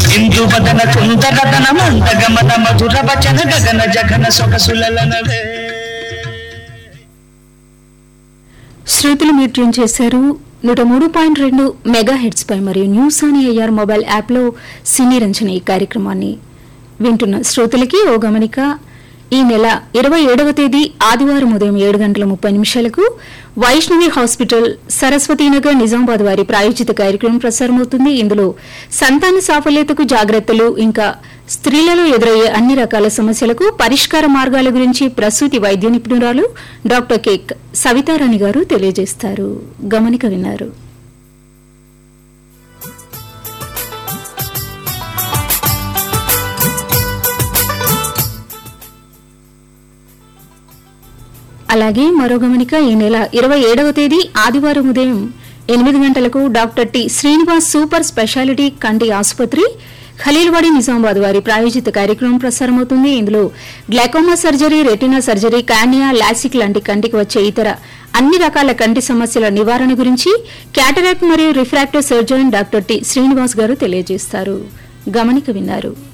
ఇందు వదన కుందరదన మందగమన మధుర వచన గగన జగన సొగసులనవే శ్రోతలు మీరు ట్యూన్ చేశారు నూట మూడు పాయింట్ రెండు మెగా హెడ్స్ పై మరియు న్యూస్ అని అయ్యార్ మొబైల్ యాప్లో సినీ రంజన ఈ కార్యక్రమాన్ని వింటున్న శ్రోతలకి ఓ గమనిక ఈ నెల ఇరవై ఏడవ తేదీ ఆదివారం ఉదయం ఏడు గంటల ముప్పై నిమిషాలకు వైష్ణవి హాస్పిటల్ సరస్వతీనగర్ నిజామాబాద్ వారి ప్రాయోజిత కార్యక్రమం ప్రసారమవుతుంది ఇందులో సంతాన సాఫల్యతకు జాగ్రత్తలు ఇంకా స్త్రీలలో ఎదురయ్యే అన్ని రకాల సమస్యలకు పరిష్కార మార్గాల గురించి ప్రసూతి వైద్య నిపుణురాలు డాక్టర్ కె సవితారాణి గారు తెలియజేస్తారు గమనిక విన్నారు అలాగే మరో గమనిక ఈ నెల ఇరవై ఏడవ తేదీ ఆదివారం ఉదయం ఎనిమిది గంటలకు doctor T Srinivas super speciality కంటి ఆసుపత్రి ఖలీల్వాడి నిజామాబాద్ వారి ప్రాయోజిత కార్యక్రమం ప్రసారమవుతుంది ఇందులో glaucoma surgery retina surgery cornea LASIK లాంటి కంటికి వచ్చే ఇతర అన్ని రకాల కంటి సమస్యల నివారణ గురించి క్యాటరాక్ట్ మరియు refractive surgeon doctor T Srinivas garu తెలియజేస్తారు గమనిక విన్నారు